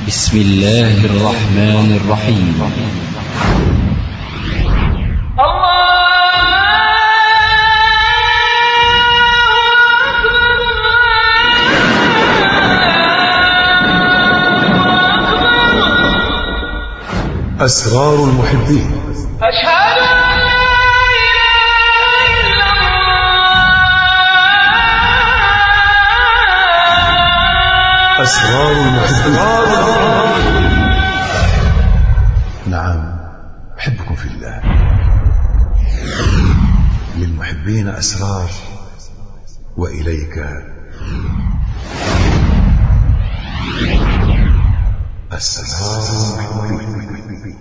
بسم الله الرحمن الرحيم أسرار المحبين أشهد أن لا إله إلا الله أسرار المحبين نعم أحبكم في الله للمحبين أسرار وإليك أسرار المحبين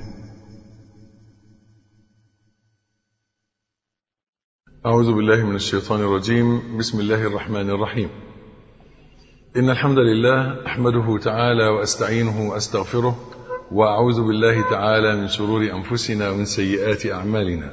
أعوذ بالله من الشيطان الرجيم بسم الله الرحمن الرحيم إن الحمد لله أحمده تعالى وأستعينه وأستغفره وأعوذ بالله تعالى من شرور أنفسنا ومن سيئات أعمالنا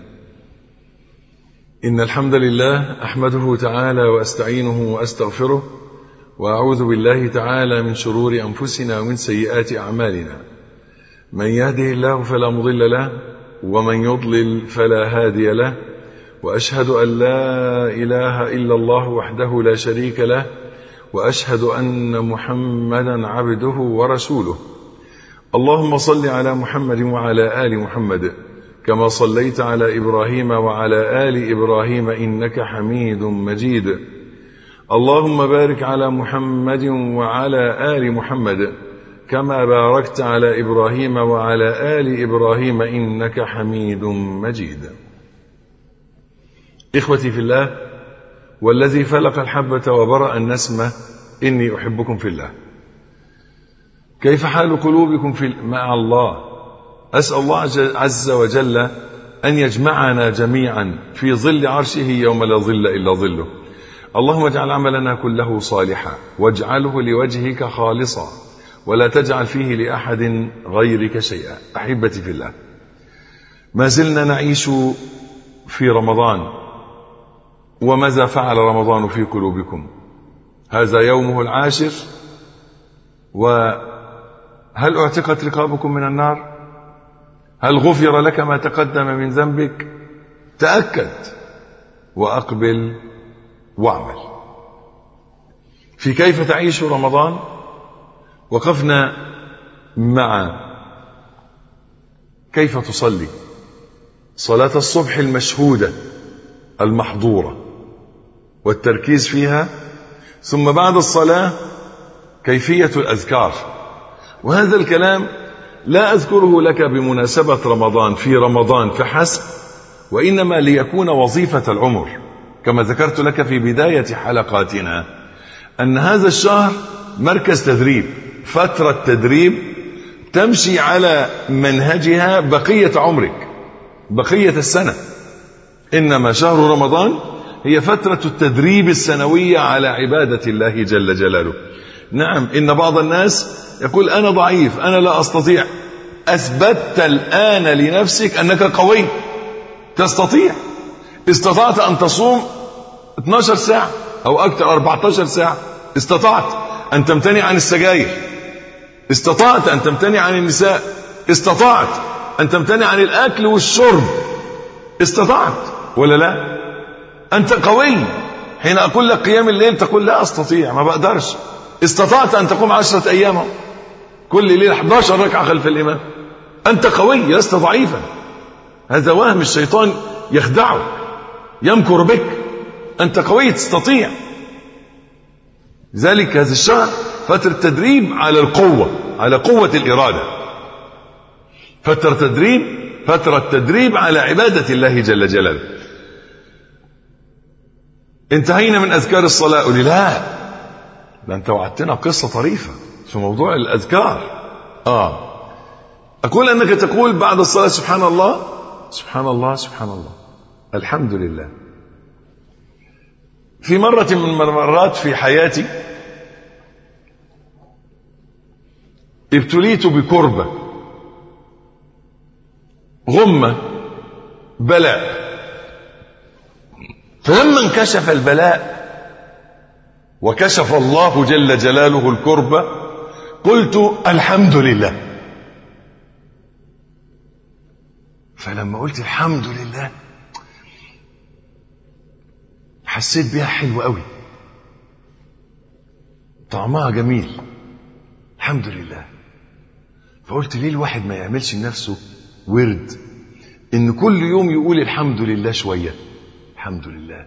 إن الحمد لله أحمده تعالى وأستعينه وأستغفره وأعوذ بالله تعالى من شرور أنفسنا ومن سيئات أعمالنا من يهده الله فلا مضل له ومن يضلل فلا هادي له واشهد ان لا اله الا الله وحده لا شريك له واشهد ان محمدا عبده ورسوله اللهم صل على محمد وعلى ال محمد كما صليت على ابراهيم وعلى ال ابراهيم انك حميد مجيد اللهم بارك على محمد وعلى ال محمد كما باركت على ابراهيم وعلى ال ابراهيم انك حميد مجيد إخوتي في الله والذي فلق الحبة وبرأ النسمة إني أحبكم في الله كيف حال قلوبكم في مع الله أسأل الله عز وجل أن يجمعنا جميعا في ظل عرشه يوم لا ظل إلا ظله اللهم اجعل عملنا كله صالحا واجعله لوجهك خالصا ولا تجعل فيه لأحد غيرك شيئا أحبتي في الله ما زلنا نعيش في رمضان وماذا فعل رمضان في قلوبكم هذا يومه العاشر وهل اعتقت رقابكم من النار هل غفر لك ما تقدم من ذنبك تاكد واقبل واعمل في كيف تعيش رمضان وقفنا مع كيف تصلي صلاه الصبح المشهوده المحظوره والتركيز فيها ثم بعد الصلاة كيفية الأذكار وهذا الكلام لا أذكره لك بمناسبة رمضان في رمضان فحسب وإنما ليكون وظيفة العمر كما ذكرت لك في بداية حلقاتنا أن هذا الشهر مركز تدريب فترة تدريب تمشي على منهجها بقية عمرك بقية السنة إنما شهر رمضان هي فترة التدريب السنوية على عبادة الله جل جلاله نعم إن بعض الناس يقول أنا ضعيف أنا لا أستطيع أثبتت الآن لنفسك أنك قوي تستطيع استطعت أن تصوم 12 ساعة أو أكثر 14 ساعة استطعت أن تمتنع عن السجاير استطعت أن تمتنع عن النساء استطعت أن تمتنع عن الأكل والشرب استطعت ولا لا أنت قوي حين أقول لك قيام الليل تقول لا أستطيع ما بقدرش استطعت أن تقوم عشرة أيام كل ليلة 11 ركعة خلف الإمام أنت قوي لست ضعيفا هذا وهم الشيطان يخدعك يمكر بك أنت قوي تستطيع ذلك هذا الشهر فترة تدريب على القوة على قوة الإرادة فترة تدريب فترة تدريب على عبادة الله جل جلاله انتهينا من اذكار الصلاه قولي لا ده انت وعدتنا قصه طريفه في موضوع الاذكار اه اقول انك تقول بعد الصلاه سبحان الله سبحان الله سبحان الله الحمد لله في مرة من المرات في حياتي ابتليت بكربة غمة بلاء فلما انكشف البلاء وكشف الله جل جلاله الكربة قلت الحمد لله فلما قلت الحمد لله حسيت بيها حلو قوي طعمها جميل الحمد لله فقلت ليه الواحد ما يعملش لنفسه ورد ان كل يوم يقول الحمد لله شويه الحمد لله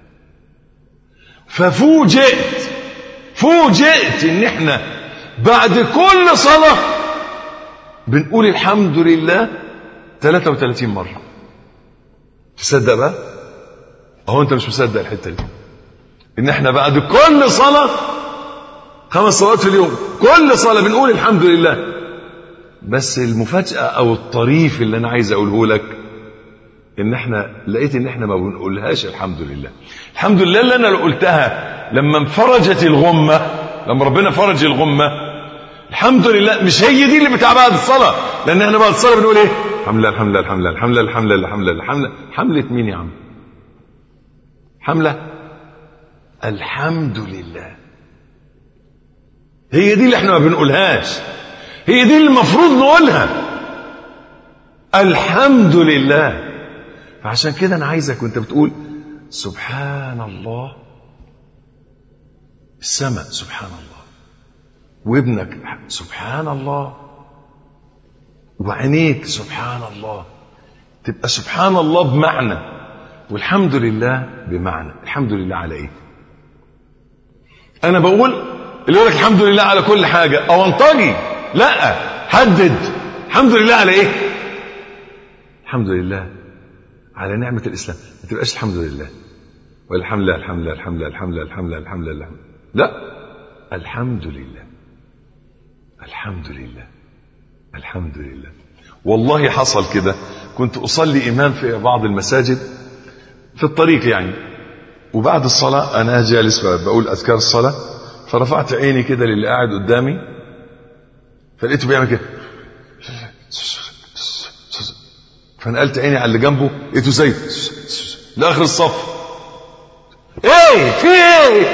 ففوجئت فوجئت ان احنا بعد كل صلاه بنقول الحمد لله 33 مره تصدق بقى اهو انت مش مصدق الحته دي ان احنا بعد كل صلاه خمس صلوات في اليوم كل صلاه بنقول الحمد لله بس المفاجاه او الطريف اللي انا عايز اقوله لك ان احنا لقيت ان احنا ما بنقولهاش الحمد لله الحمد لله اللي انا لو قلتها لما انفرجت الغمه لما ربنا فرج الغمه الحمد لله مش هي دي اللي بتاع بعد الصلاه لان احنا بعد الصلاه بنقول ايه الحمد لله الحمد لله الحمد لله الحمد لله الحمد لله الحمد لله الحمد لله حمله مين يا عم حمله الحمد لله هي دي اللي احنا ما بنقولهاش هي دي اللي المفروض نقولها الحمد لله فعشان كده انا عايزك وانت بتقول سبحان الله السماء سبحان الله وابنك سبحان الله وعينيك سبحان الله تبقى سبحان الله بمعنى والحمد لله بمعنى الحمد لله على ايه انا بقول اللي يقول لك الحمد لله على كل حاجه او انطجي لا حدد الحمد لله على ايه الحمد لله على نعمة الإسلام ما تبقاش الحمد لله ولا الحمد لله الحمد لله الحمد لله الحمد لله الحمد لله الحمد لله لا الحمد لله الحمد لله الحمد لله والله حصل كده كنت أصلي إمام في بعض المساجد في الطريق يعني وبعد الصلاة أنا جالس بقول أذكار الصلاة فرفعت عيني كده للي قاعد قدامي فلقيته بيعمل كده فنقلت عيني على اللي جنبه لقيته زي لاخر الصف ايه في ايه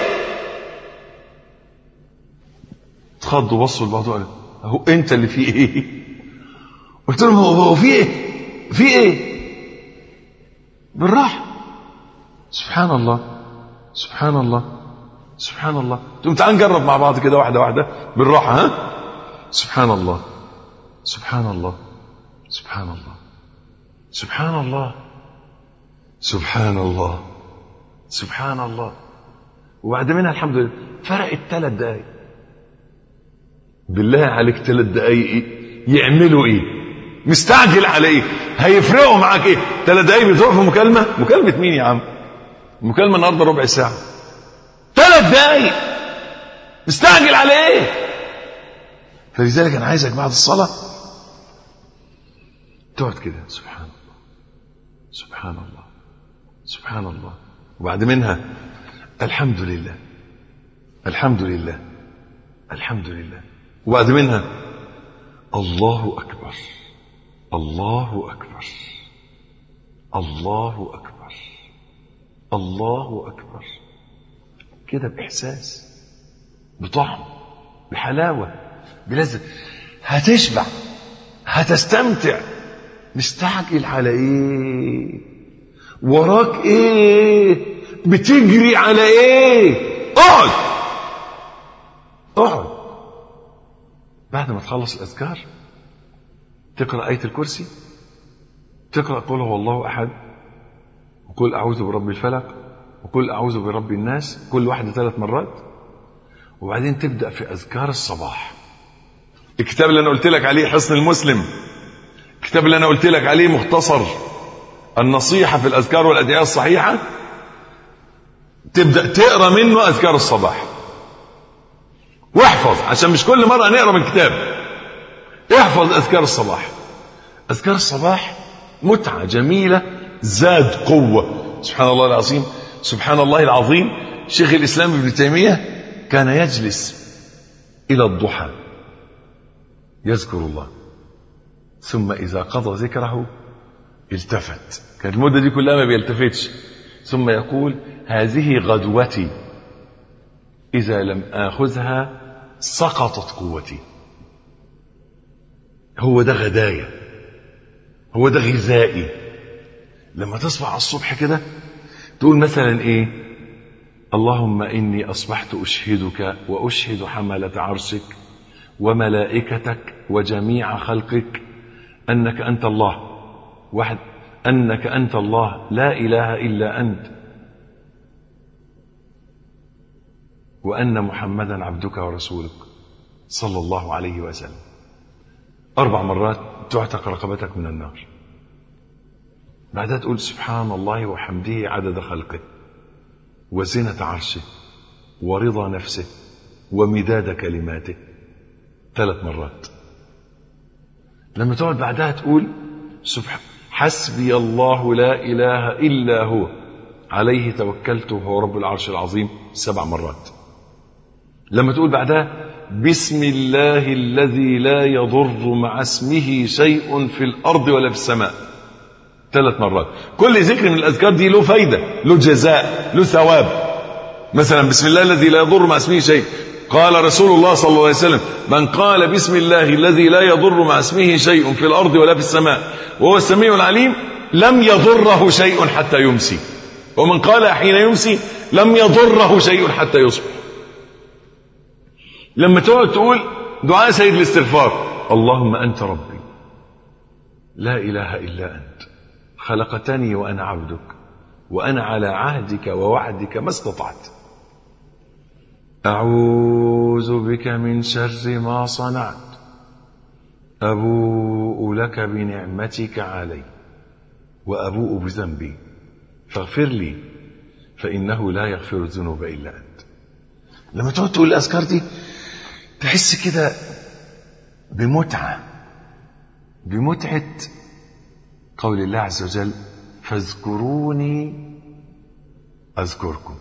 اتخضوا بصوا لبعض وقالوا اهو انت اللي في ايه قلت لهم هو هو في ايه في ايه بالراحه سبحان الله سبحان الله سبحان الله تقوم تعال نجرب مع بعض كده واحده واحده بالراحه ها سبحان الله سبحان الله سبحان الله سبحان الله سبحان الله سبحان الله وبعد منها الحمد لله فرقت ثلاث دقايق بالله عليك ثلاث دقايق إيه؟ يعملوا ايه مستعجل على ايه هيفرقوا معاك ايه ثلاث دقايق بتروح في مكالمه مكالمه مين يا عم مكالمه النهارده ربع ساعه ثلاث دقايق مستعجل على ايه فلذلك انا عايزك بعد الصلاه تقعد كده سبحان الله سبحان الله سبحان الله وبعد منها الحمد لله الحمد لله الحمد لله وبعد منها الله أكبر الله أكبر الله أكبر الله أكبر كده بإحساس بطعم بحلاوة بلذة هتشبع هتستمتع مستعجل على ايه وراك ايه بتجري على ايه اقعد اقعد بعد ما تخلص الاذكار تقرا ايه الكرسي تقرا قل هو الله احد وقل اعوذ برب الفلق وقل اعوذ برب الناس كل واحده ثلاث مرات وبعدين تبدا في اذكار الصباح الكتاب اللي انا قلت لك عليه حصن المسلم الكتاب اللي انا قلت لك عليه مختصر النصيحه في الاذكار والادعيه الصحيحه تبدا تقرا منه اذكار الصباح واحفظ عشان مش كل مره نقرا من كتاب احفظ اذكار الصباح اذكار الصباح متعه جميله زاد قوه سبحان الله العظيم سبحان الله العظيم شيخ الاسلام ابن تيميه كان يجلس الى الضحى يذكر الله ثم إذا قضى ذكره التفت كانت المدة دي كلها ما بيلتفتش ثم يقول هذه غدوتي إذا لم آخذها سقطت قوتي هو ده غدايا هو ده غذائي لما تصبح على الصبح كده تقول مثلا ايه اللهم اني اصبحت اشهدك واشهد حمله عرشك وملائكتك وجميع خلقك انك انت الله واحد انك انت الله لا اله الا انت وان محمدا عبدك ورسولك صلى الله عليه وسلم اربع مرات تعتق رقبتك من النار بعدها تقول سبحان الله وحمده عدد خلقه وزنة عرشه ورضا نفسه ومداد كلماته ثلاث مرات لما تقعد بعدها تقول سبحان حسبي الله لا إله إلا هو عليه توكلت وهو رب العرش العظيم سبع مرات لما تقول بعدها بسم الله الذي لا يضر مع اسمه شيء في الأرض ولا في السماء ثلاث مرات كل ذكر من الأذكار دي له فايدة له جزاء له ثواب مثلا بسم الله الذي لا يضر مع اسمه شيء قال رسول الله صلى الله عليه وسلم من قال بسم الله الذي لا يضر مع اسمه شيء في الأرض ولا في السماء وهو السميع العليم لم يضره شيء حتى يمسي ومن قال حين يمسي لم يضره شيء حتى يصبح لما تقعد تقول دعاء سيد الاستغفار اللهم أنت ربي لا إله إلا أنت خلقتني وأنا عبدك وأنا على عهدك ووعدك ما استطعت أعوذ بك من شر ما صنعت أبوء لك بنعمتك علي وأبوء بذنبي فاغفر لي فإنه لا يغفر الذنوب إلا أنت لما تقعد تقول الأذكار دي تحس كده بمتعة بمتعة قول الله عز وجل فاذكروني أذكركم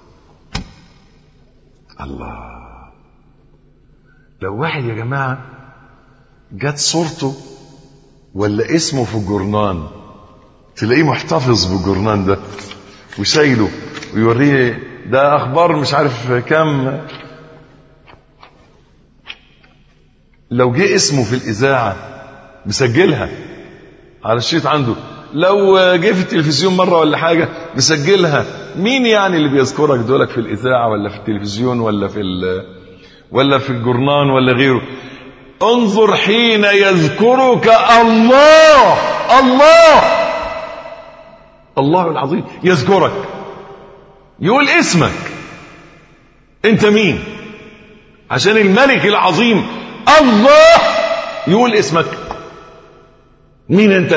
الله لو واحد يا جماعة جت صورته ولا اسمه في الجورنان تلاقيه محتفظ بالجورنان ده وشايله ويوريه ده اخبار مش عارف كام لو جه اسمه في الاذاعه مسجلها على الشريط عنده لو جه في التلفزيون مره ولا حاجه مسجلها مين يعني اللي بيذكرك دولك في الاذاعه ولا في التلفزيون ولا في ولا في الجورنان ولا غيره انظر حين يذكرك الله الله الله العظيم يذكرك يقول اسمك انت مين عشان الملك العظيم الله يقول اسمك مين انت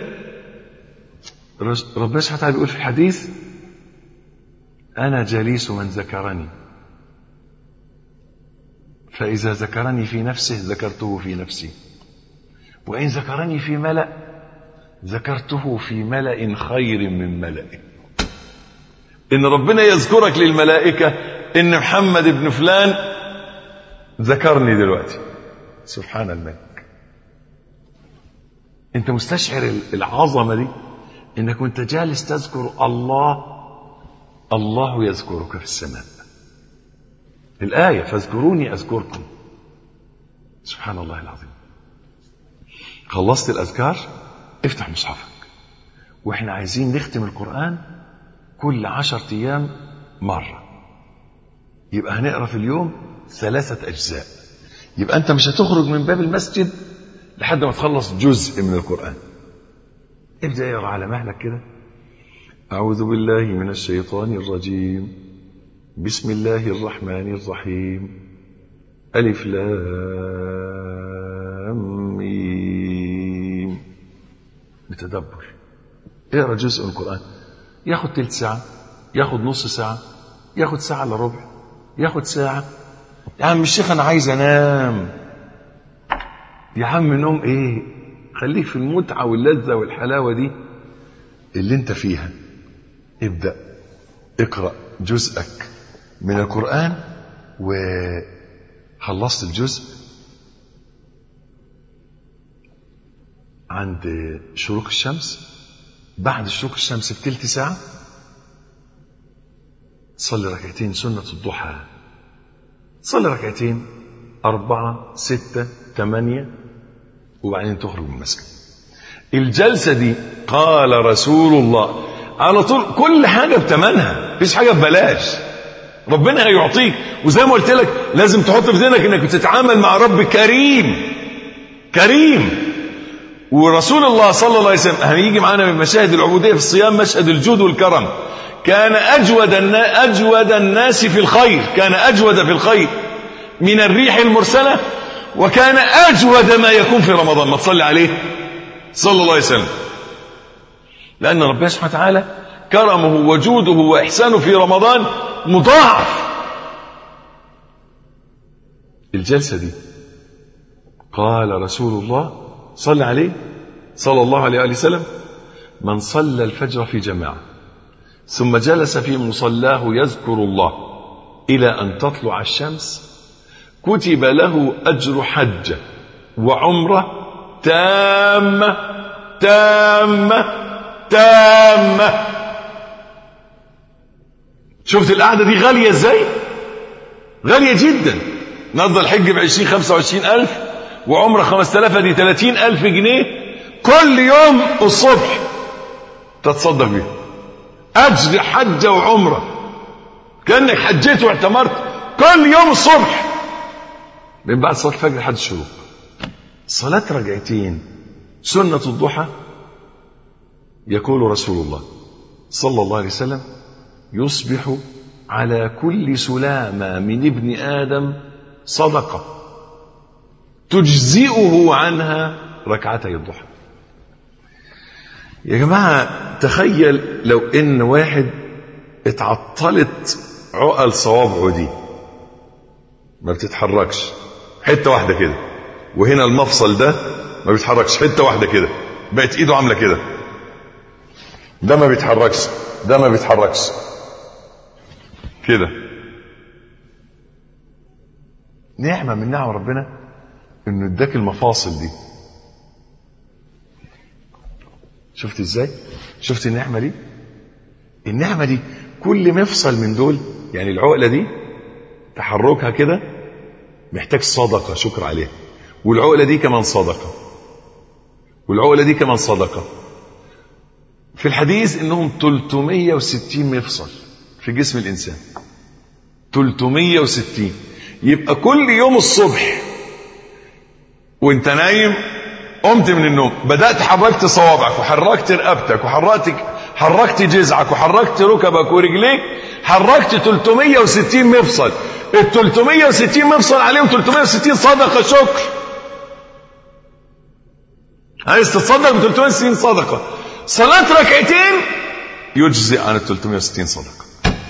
ربنا سبحانه وتعالى بيقول في الحديث انا جليس من ذكرني فاذا ذكرني في نفسه ذكرته في نفسي وان ذكرني في ملا ذكرته في ملا خير من ملئه ان ربنا يذكرك للملائكه ان محمد بن فلان ذكرني دلوقتي سبحان الملك انت مستشعر العظمه دي انك وانت جالس تذكر الله الله يذكرك في السماء الآية فاذكروني أذكركم سبحان الله العظيم خلصت الأذكار افتح مصحفك واحنا عايزين نختم القرآن كل عشر أيام مرة يبقى هنقرا في اليوم ثلاثة أجزاء يبقى أنت مش هتخرج من باب المسجد لحد ما تخلص جزء من القرآن ابدأ اقرا على مهلك كده أعوذ بالله من الشيطان الرجيم بسم الله الرحمن الرحيم ألف لام ميم بتدبر اقرا جزء من القرآن ياخد تلت ساعة ياخد نص ساعة ياخد ساعة الا ربع ياخد ساعة يا عم الشيخ أنا عايز أنام يا عم نوم إيه خليك في المتعة واللذة والحلاوة دي اللي أنت فيها ابدأ اقرأ جزءك من القرآن وخلصت الجزء عند شروق الشمس بعد شروق الشمس بتلت ساعة صلي ركعتين سنة الضحى صلي ركعتين أربعة ستة ثمانية وبعدين تخرج من المسجد الجلسة دي قال رسول الله على طول كل حاجة بتمنها مفيش حاجة ببلاش ربنا هيعطيك وزي ما قلت لك لازم تحط في ذهنك انك بتتعامل مع رب كريم كريم ورسول الله صلى الله عليه وسلم هيجي معانا من مشاهد العبودية في الصيام مشهد الجود والكرم كان أجود النا- أجود الناس في الخير كان أجود في الخير من الريح المرسلة وكان أجود ما يكون في رمضان ما تصلي عليه صلى الله عليه وسلم لأن ربنا سبحانه وتعالى كرمه وجوده وإحسانه في رمضان مضاعف الجلسة دي قال رسول الله صلى عليه صلى الله عليه وآله وسلم من صلى الفجر في جماعة ثم جلس في مصلاه يذكر الله إلى أن تطلع الشمس كتب له أجر حجة وعمرة تامة تامة تامة شفت القعدة دي غالية ازاي غالية جدا نقضى الحج ب 20 25 ألف وعمرة 5000 دي 30 ألف جنيه كل يوم الصبح تتصدق بيه أجر حجة وعمرة كأنك حجيت واعتمرت كل يوم الصبح من بعد صلاة الفجر لحد الشروق صلاة ركعتين سنة الضحى يقول رسول الله صلى الله عليه وسلم يصبح على كل سلامة من ابن آدم صدقة تجزئه عنها ركعتي الضحى يا جماعة تخيل لو ان واحد اتعطلت عقل صوابعه دي ما بتتحركش حتة واحدة كده وهنا المفصل ده ما بيتحركش حتة واحدة كده بقت ايده عاملة كده ده ما بيتحركش ده ما بيتحركش كده نعمة من نعم ربنا انه اداك المفاصل دي شفت ازاي شفت النعمة دي النعمة دي كل مفصل من دول يعني العقلة دي تحركها كده محتاج صدقة شكر عليها والعقلة دي كمان صدقة والعقلة دي كمان صدقة في الحديث انهم 360 مفصل في جسم الانسان 360 يبقى كل يوم الصبح وانت نايم قمت من النوم بدأت حركت صوابعك وحركت رقبتك وحركت حركت جذعك وحركت ركبك ورجليك حركت 360 مفصل ال 360 مفصل عليهم 360 صدقة شكر عايز تتصدق ب 360 صدقة صلاة ركعتين يجزئ عن ال 360 صدقة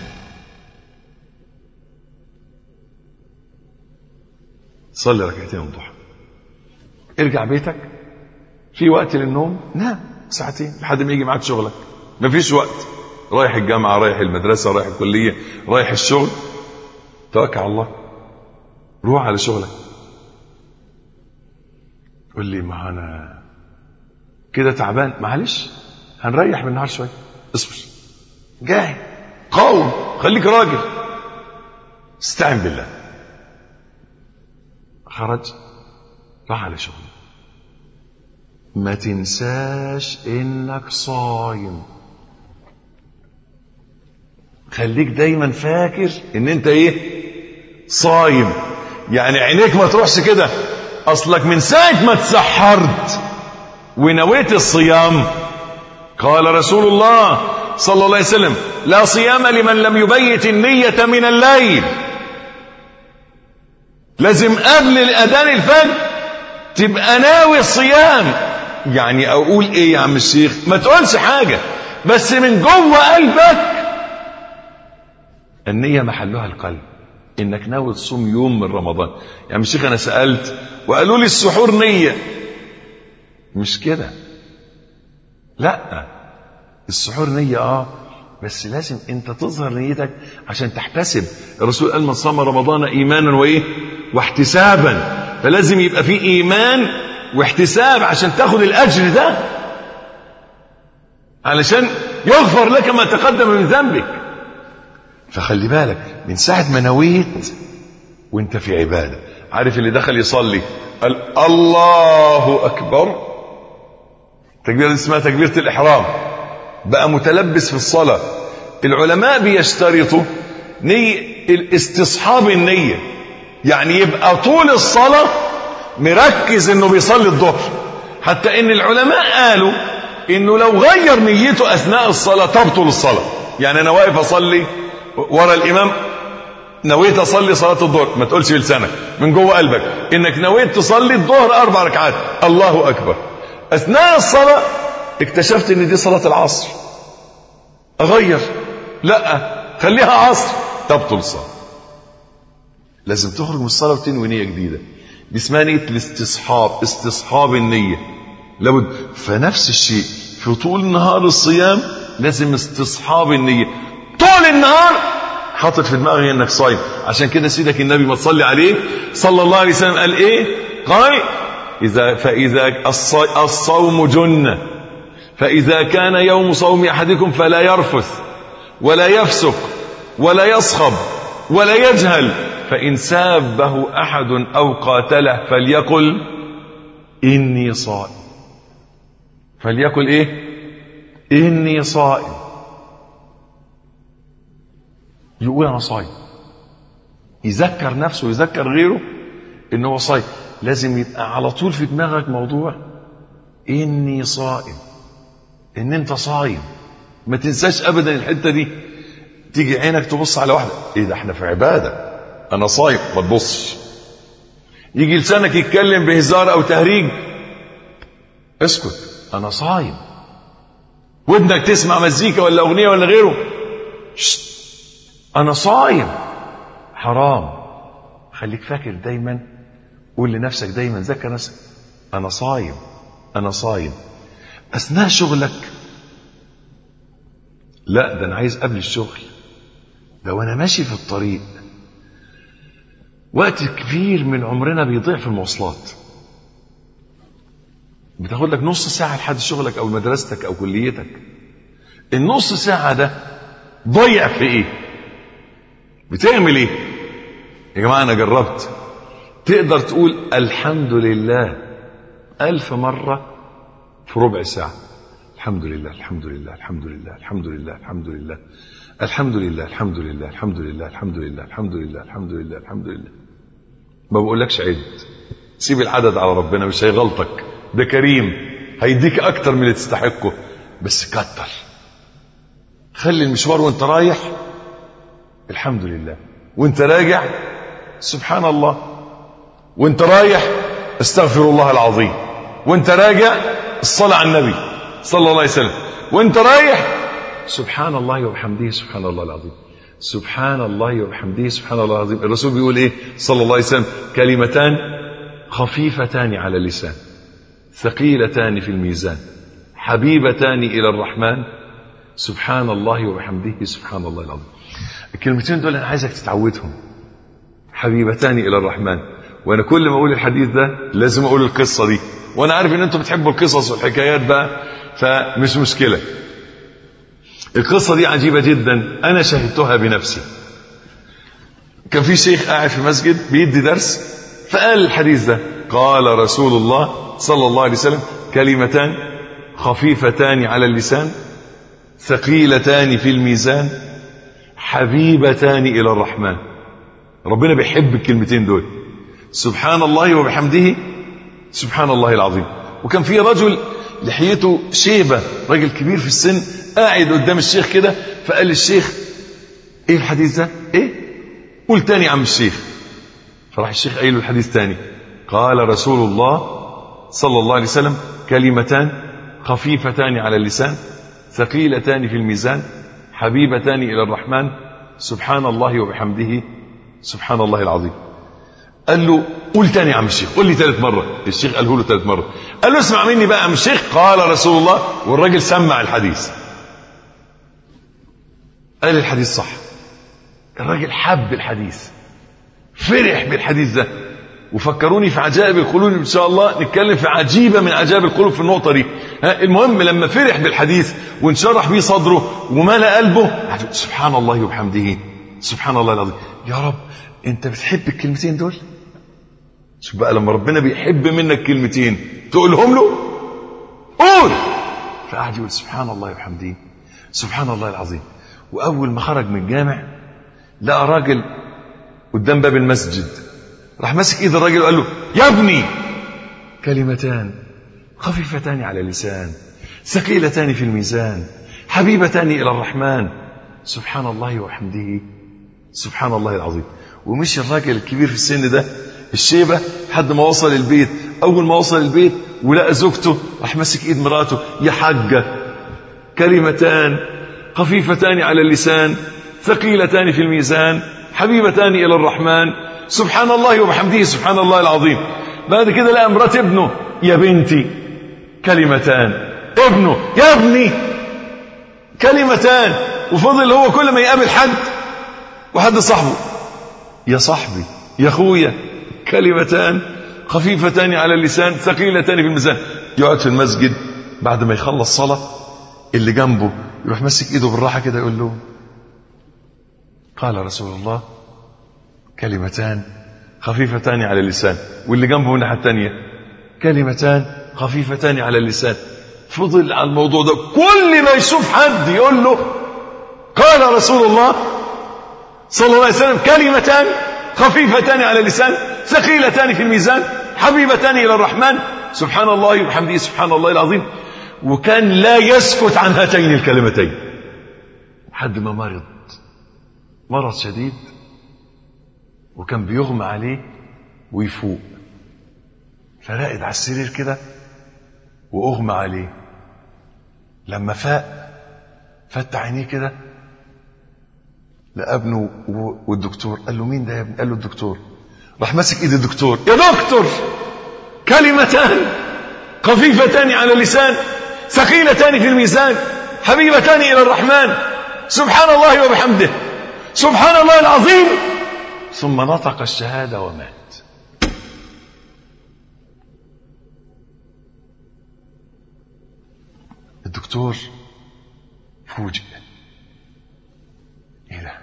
صلي ركعتين الضحى ارجع بيتك في وقت للنوم نام ساعتين لحد ما يجي معاك شغلك مفيش وقت رايح الجامعة رايح المدرسة رايح الكلية رايح الشغل توكل على الله روح على شغلك قول لي ما انا كده تعبان معلش هنريح بالنهار شويه اصبر جاهد قاوم خليك راجل استعن بالله خرج راح على شغله ما تنساش انك صايم خليك دايما فاكر ان انت ايه صايم يعني عينيك ما تروحش كده اصلك من ساعه ما تسحرت ونويت الصيام قال رسول الله صلى الله عليه وسلم لا صيام لمن لم يبيت النية من الليل لازم قبل الأذان الفجر تبقى ناوي الصيام يعني أقول إيه يا عم الشيخ ما تقولش حاجة بس من جوه قلبك النية محلها القلب انك ناوي تصوم يوم من رمضان يعني مش شيخ انا سالت وقالوا لي السحور نيه مش كده لا السحور نيه اه بس لازم انت تظهر نيتك عشان تحتسب الرسول قال من صام رمضان ايمانا وايه واحتسابا فلازم يبقى في ايمان واحتساب عشان تاخد الاجر ده علشان يغفر لك ما تقدم من ذنبك فخلي بالك من ساعة ما نويت وانت في عبادة عارف اللي دخل يصلي قال الله اكبر تكبيره دي اسمها تكبيره الاحرام بقى متلبس في الصلاه العلماء بيشترطوا نية الاستصحاب النيه يعني يبقى طول الصلاه مركز انه بيصلي الظهر حتى ان العلماء قالوا انه لو غير نيته اثناء الصلاه تبطل الصلاه يعني انا واقف اصلي ورا الامام نويت اصلي صلاه الظهر ما تقولش بلسانك من جوه قلبك انك نويت تصلي الظهر اربع ركعات الله اكبر اثناء الصلاه اكتشفت ان دي صلاه العصر اغير لا خليها عصر تبطل الصلاه لازم تخرج من الصلاه وتنوي نيه جديده دي اسمها نيه الاستصحاب استصحاب النيه لابد فنفس الشيء في طول نهار الصيام لازم استصحاب النيه طول النهار حاطط في دماغي انك صايم عشان كده سيدك النبي ما تصلي عليه صلى الله عليه وسلم قال ايه قال اذا فاذا الص- الصوم جنه فاذا كان يوم صوم احدكم فلا يرفث ولا يفسق ولا يصخب ولا يجهل فان سابه احد او قاتله فليقل اني صائم فليقل ايه اني صائم يقول انا صايم يذكر نفسه ويذكر غيره ان هو صايم لازم يبقى على طول في دماغك موضوع اني صائم ان انت صايم ما تنساش ابدا الحته دي تيجي عينك تبص على واحده ايه ده احنا في عباده انا صايم ما تبصش يجي لسانك يتكلم بهزار او تهريج اسكت انا صايم ودنك تسمع مزيكا ولا اغنيه ولا غيره شت. انا صايم حرام خليك فاكر دايما قول لنفسك دايما ذكر نفسك انا صايم انا صايم اثناء شغلك لا ده انا عايز قبل الشغل ده وانا ماشي في الطريق وقت كبير من عمرنا بيضيع في المواصلات بتاخد لك نص ساعة لحد شغلك أو مدرستك أو كليتك النص ساعة ده ضيع في إيه؟ بتعمل إيه؟ يا جماعة أنا جربت تقدر تقول الحمد لله ألف مرة في ربع ساعة الحمد لله الحمد لله الحمد لله الحمد لله الحمد لله الحمد لله الحمد لله الحمد لله الحمد لله الحمد لله الحمد لله الحمد لله ما بقولكش عد سيب العدد على ربنا مش هيغلطك ده كريم هيديك اكتر من اللي تستحقه بس كتر خلي المشوار وانت رايح الحمد لله وانت راجع سبحان الله وانت رايح استغفر الله العظيم وانت راجع الصلاة على النبي صلى الله عليه وسلم وانت رايح سبحان الله وبحمده سبحان الله العظيم سبحان الله وبحمده سبحان الله العظيم الرسول بيقول ايه صلى الله عليه وسلم كلمتان خفيفتان على اللسان ثقيلتان في الميزان حبيبتان الى الرحمن سبحان الله وبحمده سبحان الله العظيم الكلمتين دول انا عايزك تتعودهم حبيبتان الى الرحمن وانا كل ما اقول الحديث ده لازم اقول القصه دي وانا عارف ان انتم بتحبوا القصص والحكايات بقى فمش مشكله القصه دي عجيبه جدا انا شهدتها بنفسي كان في شيخ قاعد في مسجد بيدي درس فقال الحديث ده قال رسول الله صلى الله عليه وسلم كلمتان خفيفتان على اللسان ثقيلتان في الميزان حبيبتان الى الرحمن ربنا بيحب الكلمتين دول سبحان الله وبحمده سبحان الله العظيم وكان في رجل لحيته شيبة راجل كبير في السن قاعد قدام الشيخ كده فقال للشيخ ايه الحديث ده ايه قول تاني يا عم الشيخ فراح الشيخ قايل له الحديث تاني قال رسول الله صلى الله عليه وسلم كلمتان خفيفتان على اللسان ثقيلتان في الميزان حبيبتان الى الرحمن سبحان الله وبحمده سبحان الله العظيم قال له قول تاني يا عم الشيخ قول لي ثالث مره الشيخ قاله له ثالث مره قال له اسمع مني بقى يا عم الشيخ قال رسول الله والراجل سمع الحديث قال الحديث صح الراجل حب الحديث فرح بالحديث ده وفكروني في عجائب القلوب ان شاء الله نتكلم في عجيبه من عجائب القلوب في النقطه دي ها المهم لما فرح بالحديث وانشرح بيه صدره وملا قلبه سبحان الله وبحمده سبحان الله العظيم يا رب انت بتحب الكلمتين دول شوف بقى لما ربنا بيحب منك كلمتين تقولهم له قول فقعد يقول سبحان الله وبحمده سبحان الله العظيم واول ما خرج من الجامع لقى راجل قدام باب المسجد راح ماسك ايد الراجل وقال له يا ابني كلمتان خفيفتان على اللسان ثقيلتان في الميزان حبيبتان الى الرحمن سبحان الله وبحمده سبحان الله العظيم ومشي الراجل الكبير في السن ده الشيبة لحد ما وصل البيت أول ما وصل البيت ولقى زوجته راح ماسك إيد مراته يا حاجة كلمتان خفيفتان على اللسان ثقيلتان في الميزان حبيبتان إلى الرحمن سبحان الله وبحمده سبحان الله العظيم بعد كده لقى مرات ابنه يا بنتي كلمتان ابنه يا ابني كلمتان وفضل هو كل ما يقابل حد وحد صاحبه يا صاحبي يا اخويا كلمتان خفيفتان على اللسان ثقيلتان في الميزان يقعد في المسجد بعد ما يخلص صلاة اللي جنبه يروح ماسك ايده بالراحة كده يقول له قال رسول الله كلمتان خفيفتان على اللسان واللي جنبه من الناحية الثانية كلمتان خفيفتان على اللسان فضل على الموضوع ده كل ما يشوف حد يقول له قال رسول الله صلى الله عليه وسلم كلمتان خفيفتان على اللسان ثقيلتان في الميزان حبيبتان الى الرحمن سبحان الله وبحمده سبحان الله العظيم وكان لا يسكت عن هاتين الكلمتين حد ما مرض مرض شديد وكان بيغمى عليه ويفوق فراقد على السرير كده واغمى عليه لما فاق فتح عينيه كده لقى ابنه والدكتور قال له مين ده يا ابني قال له الدكتور راح ماسك ايد الدكتور يا دكتور كلمتان خفيفتان على اللسان ثقيلتان في الميزان حبيبتان الى الرحمن سبحان الله وبحمده سبحان الله العظيم ثم نطق الشهاده ومات الدكتور فوجئ ايه ده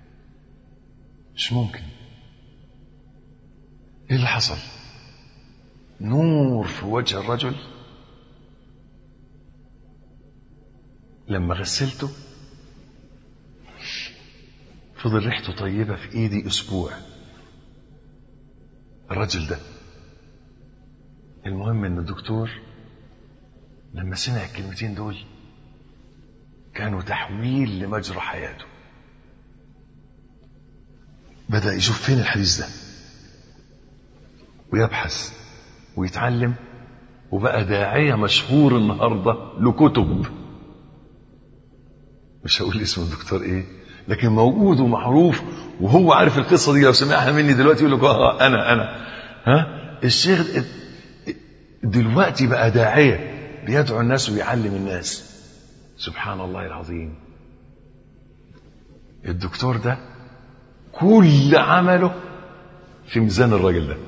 مش ممكن ايه اللي حصل نور في وجه الرجل لما غسلته فضل ريحته طيبة في ايدي اسبوع الرجل ده المهم ان الدكتور لما سمع الكلمتين دول كانوا تحويل لمجرى حياته بدأ يشوف فين الحديث ده ويبحث ويتعلم وبقى داعية مشهور النهاردة لكتب مش هقول اسم الدكتور ايه لكن موجود ومعروف وهو عارف القصة دي لو سمعها مني دلوقتي يقول لك اه انا انا ها الشيخ دلوقتي بقى داعية بيدعو الناس ويعلم الناس سبحان الله العظيم الدكتور ده كل عمله في ميزان الراجل ده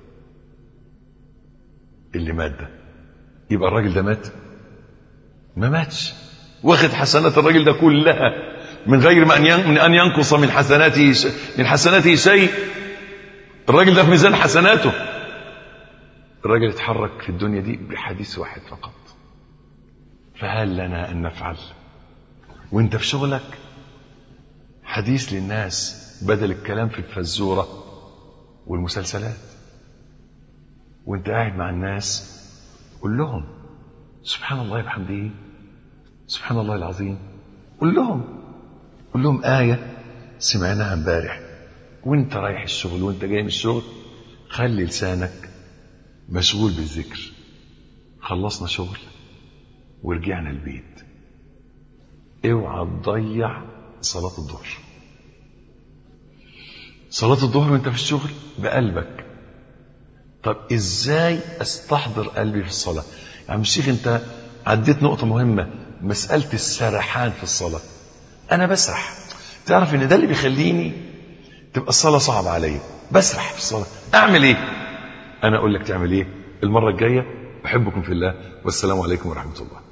اللي مات ده يبقى الراجل ده مات ما ماتش واخد حسنات الراجل ده كلها من غير ما ان من ان ينقص من حسناته من حسناته شيء الراجل ده في ميزان حسناته الراجل اتحرك في الدنيا دي بحديث واحد فقط فهل لنا ان نفعل وانت في شغلك حديث للناس بدل الكلام في الفزوره والمسلسلات وانت قاعد مع الناس قول لهم سبحان الله بحمده سبحان الله العظيم قول لهم قول لهم آية سمعناها امبارح وانت رايح الشغل وانت جاي من الشغل خلي لسانك مشغول بالذكر خلصنا شغل ورجعنا البيت اوعى تضيع صلاة الظهر صلاة الظهر وانت في الشغل بقلبك طب ازاي استحضر قلبي في الصلاة يا عم الشيخ انت عديت نقطة مهمة مسألة السرحان في الصلاة انا بسرح تعرف ان ده اللي بيخليني تبقى الصلاة صعبة عليا بسرح في الصلاة اعمل ايه انا اقول لك تعمل ايه المرة الجاية احبكم في الله والسلام عليكم ورحمة الله